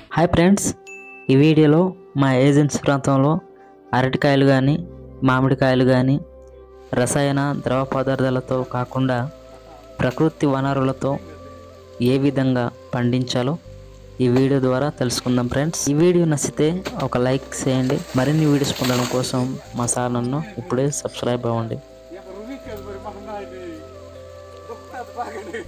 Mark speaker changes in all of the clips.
Speaker 1: Hi friends ఈ వీడియోలో మా ఏజెన్సీ ప్రాంతంలో అరటికాయలు కానీ మామిడికాయలు కానీ రసాయన ద్రవ పదార్థాలతో కాకుండా ప్రకృతి వనరులతో ఏ విధంగా పండించాలో ఈ వీడియో ద్వారా తెలుసుకుందాం ఫ్రెండ్స్ ఈ వీడియో నచ్చితే ఒక లైక్ చేయండి మరిన్ని వీడియోస్ పొందడం కోసం మా ఛానల్ను ఇప్పుడే సబ్స్క్రైబ్ అవ్వండి
Speaker 2: Ja, weekend maar mag mij niet. Toch gaat pakken nu.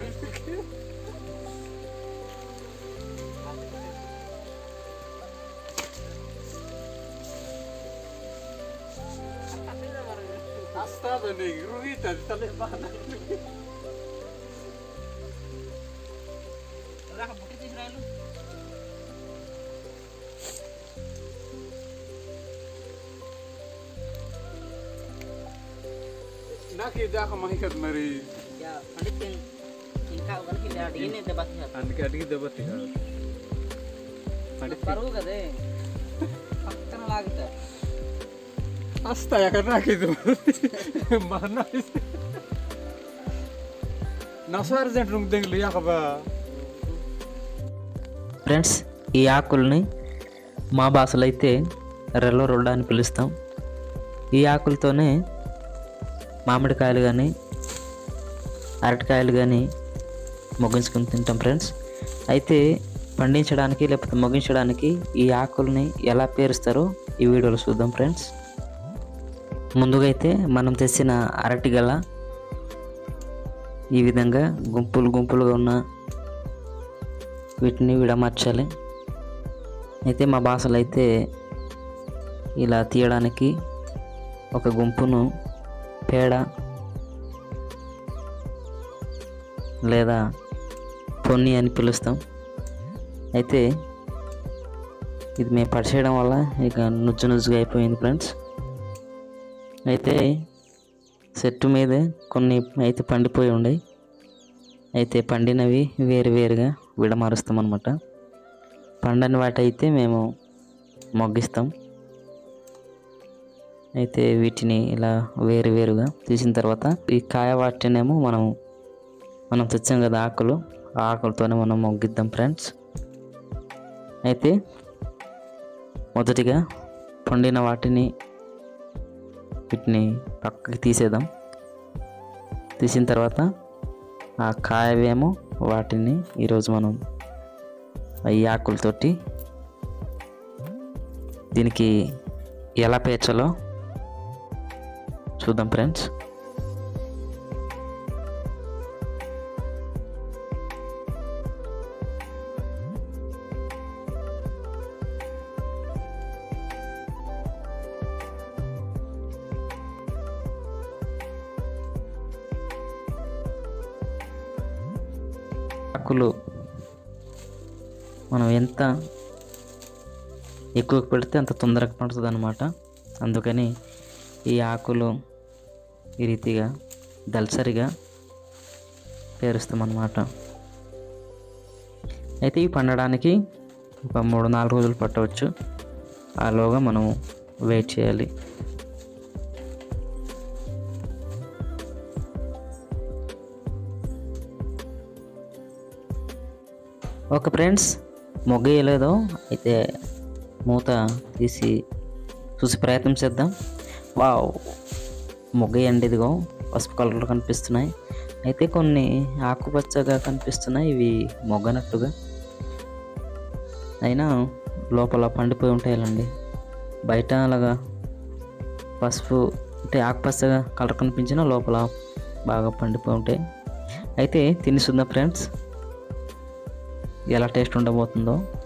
Speaker 2: Hij staat er niet. Ruita, die staat in baan. Nak je daar mag ik het maar
Speaker 1: ఇంకా దీన్ని
Speaker 2: అందుకే అడిగి దెబ్బతి కాదు
Speaker 1: బరువు కదే పక్కన లాగుతా
Speaker 2: వస్తా ఎక్కడ నాకిదు మన నసవారి జంట నువ్వు దిగులు యాకబా
Speaker 1: ఫ్రెండ్స్ ఈ ఆకుల్ని మా భాషలో అయితే రెల్ల రొడ్డ అని పిలుస్తాం ఈ ఆకులతోనే మామిడికాయలు కానీ అరటికాయలు కానీ మొగ్గించుకొని తింటాం ఫ్రెండ్స్ అయితే పండించడానికి లేకపోతే మొగించడానికి ఈ ఆకుల్ని ఎలా పేరుస్తారో ఈ వీడియోలో చూద్దాం ఫ్రెండ్స్ ముందుగా అయితే మనం తెచ్చిన అరటి గల ఈ విధంగా గుంపులు గుంపులుగా ఉన్న వీటిని విడమర్చాలి అయితే మా భాషలో అయితే ఇలా తీయడానికి ఒక గుంపును పేడ లేదా పొన్ని అని పిలుస్తాం అయితే ఇది మేము పరిచేయడం వల్ల ఇక నుజ్జు నుజ్జుగా అయిపోయింది ఫ్రెండ్స్ అయితే చెట్టు మీదే కొన్ని అయితే పండిపోయి ఉన్నాయి అయితే పండినవి వేరు వేరుగా విడమారుస్తాం అనమాట పండని వాటి అయితే మేము మొగ్గిస్తాం అయితే వీటిని ఇలా వేరు వేరుగా తీసిన తర్వాత ఈ కాయ వాటినేమో మనం మనం తెచ్చాం కదా ఆకులు ఆ ఆకులతోనే మనం మొగ్గిద్దాం ఫ్రెండ్స్ అయితే మొదటిగా పండిన వాటిని వీటిని పక్కకి తీసేద్దాం తీసిన తర్వాత ఆ కాయవేమో వాటిని ఈరోజు మనం ఈ ఆకులతోటి దీనికి ఎలా పేర్చాలో చూద్దాం ఫ్రెండ్స్ ఆకులు మనం ఎంత ఎక్కువ పెడితే అంత తొందరగా పడుతుంది అనమాట అందుకని ఈ ఆకులు ఈ రీతిగా దళసరిగా పేరుస్తామన్నమాట అయితే ఇవి పండడానికి ఒక మూడు నాలుగు రోజులు పట్టవచ్చు ఆలోగా మనం వెయిట్ చేయాలి ఓకే ఫ్రెండ్స్ మొగ్గ వేయలేదో అయితే మూత తీసి చూసి ప్రయత్నం చేద్దాం వావ్ మొగ్గ వేయండి ఇదిగో పసుపు కలర్లో కనిపిస్తున్నాయి అయితే కొన్ని ఆకుపచ్చగా కనిపిస్తున్నాయి ఇవి మొగ్గనట్టుగా అయినా లోపల పండిపోయి ఉంటాయాలండి బయట అలాగా పసుపు అంటే ఆకుపచ్చగా కలర్ కనిపించిన లోపల బాగా పండిపోయి ఉంటాయి అయితే తిని చూద్దాం ఫ్రెండ్స్ ఎలా టేస్ట్ ఉండబోతుందో